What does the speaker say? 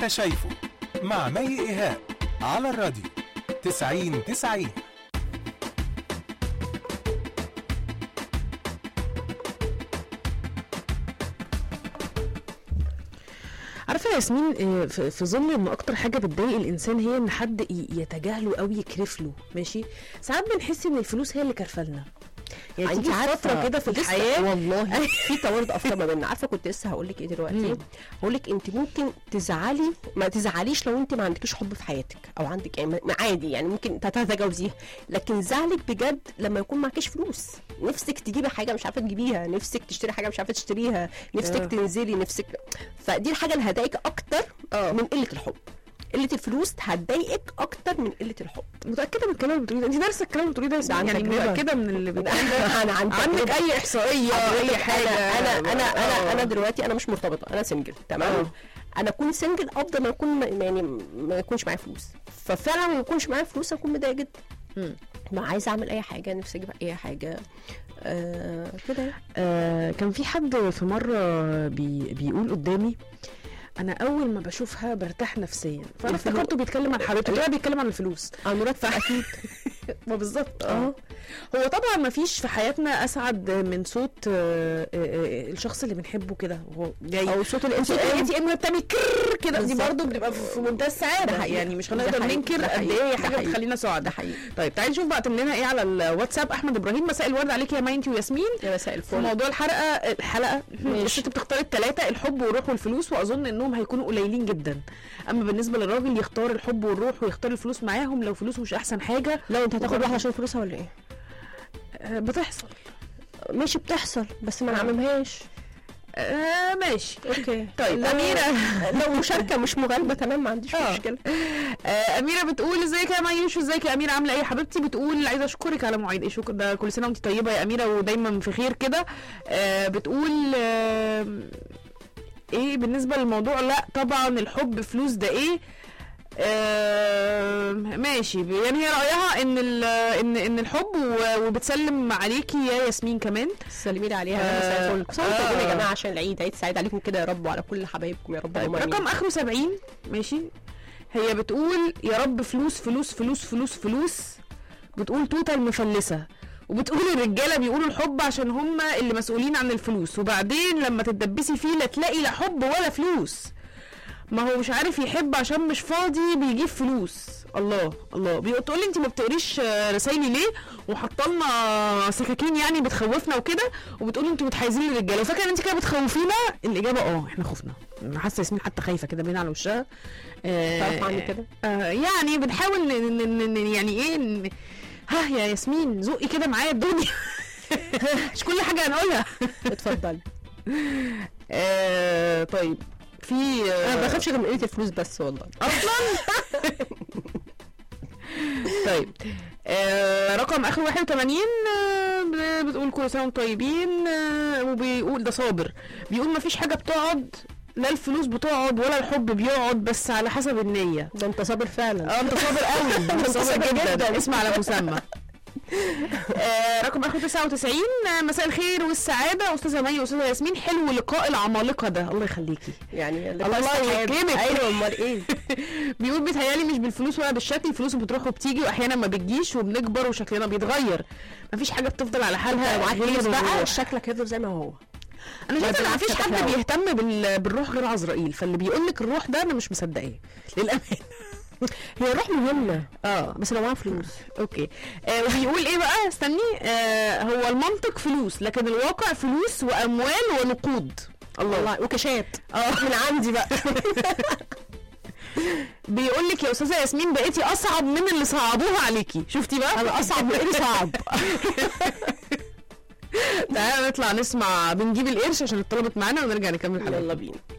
انت شايفه مع مي ايهاب على الراديو 90 90 عارفه يا ياسمين آه، في في ظل ان اكتر حاجه بتضايق الانسان هي ان حد ي- يتجاهله او يكرف له ماشي ساعات بنحس ان الفلوس هي اللي كرفلنا يعني انت تيجي في عارفه فتره كده في لسه- الحياه والله في توارد افكار ما بيننا عارفه كنت لسه هقول لك ايه دلوقتي هقول لك انت ممكن تزعلي ما تزعليش لو انت ما عندكيش حب في حياتك او عندك يعني ما- عادي يعني ممكن تتجاوزيها لكن زعلك بجد لما يكون معكيش فلوس نفسك تجيبي حاجه مش عارفه تجيبيها نفسك تشتري حاجه مش عارفه تشتريها نفسك آه. تنزلي نفسك فدي الحاجه اللي هتضايقك اكتر من قله الحب قله الفلوس هتضايقك اكتر من قله الحب متاكده من الكلام اللي بتقوليه ده انت دارسه الكلام اللي بتقوليه ده يا ده عن ياسمين يعني تجربة. متاكده من اللي بتقوليه ده انا عن عندك تجربة. اي احصائيه اي حاجه انا انا انا انا, آه. أنا دلوقتي انا مش مرتبطه انا سنجل تمام آه. انا اكون سنجل افضل ما اكون يعني ما يكونش معايا فلوس ففعلا ما يكونش معايا فلوس اكون متضايقه جدا مم. ما عايزه اعمل اي حاجه نفسي اجيب اي حاجه آه كده يعني. آه كان في حد في مرة بي بيقول قدامي انا اول ما بشوفها برتاح نفسيا فانا الفلوس. افتكرته بيتكلم عن حبيبته لا بيتكلم عن الفلوس على المرتب اكيد ما بالظبط اه هو طبعا ما فيش في حياتنا اسعد من صوت آه، آه، آه، الشخص اللي بنحبه كده وهو جاي او صوت صوت الانسان الاي تي ام بتعمل كر كده دي بالظبط. برضه بتبقى في منتهى السعاده ده حقيقي. يعني مش ده هنقدر حقيقي. ننكر ده قد حقيقي. ايه هي ده حاجه حقيقي. بتخلينا سعداء ده حقيقي طيب تعالي نشوف بعت لنا ايه على الواتساب احمد ابراهيم مساء الورد عليك يا ماينتي وياسمين يا مساء في الفل موضوع الحلقه الحلقه ماشي. الست بتختار الثلاثه الحب والروح والفلوس واظن انهم هيكونوا قليلين جدا اما بالنسبه للراجل يختار الحب والروح ويختار الفلوس معاهم لو فلوس مش احسن حاجه لو انت هتاخد وبرضه- واحده عشان فلوسها ولا ايه آه، بتحصل ماشي بتحصل بس ما نعممهاش آه ماشي اوكي طيب لو- اميره لو مشاركه مش مغالبه تمام ما عنديش آه. مشكله آه اميره بتقول ازيك يا مايوش ازيك يا اميره عامله ايه يا حبيبتي بتقول عايزه اشكرك على مواعيد ايه شكر ده كل سنه وانت طيبه يا اميره ودايما في خير كده آه بتقول آه ايه بالنسبه للموضوع لا طبعا الحب فلوس ده ايه آه ماشي يعني هي رايها ان ال- ان ان الحب و- وبتسلم عليكي يا ياسمين كمان سلمي لي عليها آه، مساء الفل كل سنه وانتم طيبين آه. يا جماعه عشان العيد عيد سعيد عليكم كده يا رب وعلى كل حبايبكم يا رب طيب اللهم آمين. رقم اخره 70 ماشي هي بتقول يا رب فلوس فلوس فلوس فلوس فلوس بتقول توتال مفلسه وبتقول الرجاله بيقولوا الحب عشان هم اللي مسؤولين عن الفلوس وبعدين لما تتدبسي فيه لا تلاقي لا حب ولا فلوس ما هو مش عارف يحب عشان مش فاضي بيجيب فلوس الله الله بتقول لي انت ما بتقريش آه، رسايلي ليه وحاطه لنا سكاكين يعني بتخوفنا وكده وبتقولي انتوا متحيزين للرجاله وفاكره ان انت كده بتخوفينا الاجابه اه احنا خفنا انا حاسه ياسمين حتى خايفه كده باين على وشها آه، تعرف عني كده؟ آه يعني بنحاول ن- ن- ن- يعني ايه ن- ها يا ياسمين زقي كده معايا الدنيا مش كل حاجه هنقولها اتفضلي آه طيب في آه انا ما بخافش غير من قله الفلوس بس والله اصلا طيب آه رقم اخر 81 آه ب- بتقول كل سنه وانتم طيبين آه وبيقول ده صابر بيقول ما فيش حاجه بتقعد لا الفلوس بتقعد ولا الحب بيقعد بس على حسب النيه ده انت صابر فعلا اه انت صابر قوي انت أنت صابر صابر جدا جداً. اسم على مسمى آه رقم اخر 99 آه مساء الخير والسعاده استاذه مي واستاذه ياسمين حلو لقاء العمالقه ده الله يخليكي يعني اللي الله بس يكرمك. ايوه امال ايه بيقول بيتهيالي مش بالفلوس ولا بالشكل الفلوس بتروح وبتيجي واحيانا ما بتجيش وبنكبر وشكلنا بيتغير مفيش حاجه بتفضل على حالها معاك غير فلوس بقى الروح. شكلك هيفضل زي ما هو انا شايفه ان بالعكس مفيش حد تحلو. بيهتم بال... بالروح غير عزرائيل فاللي بيقول لك الروح ده انا مش مصدقاه للامانه هي الروح مهمه اه بس لو معاها فلوس اوكي آه وبيقول ايه بقى استني آه هو المنطق فلوس لكن الواقع فلوس واموال ونقود الله والله وكاشات اه من عندي بقى بيقول لك يا استاذه ياسمين بقيتي اصعب من اللي صعبوها عليكي شفتي بقى انا اصعب من اللي صعب تعالى نطلع نسمع بنجيب القرش عشان اتطلبت معانا ونرجع نكمل حلقتنا يلا بينا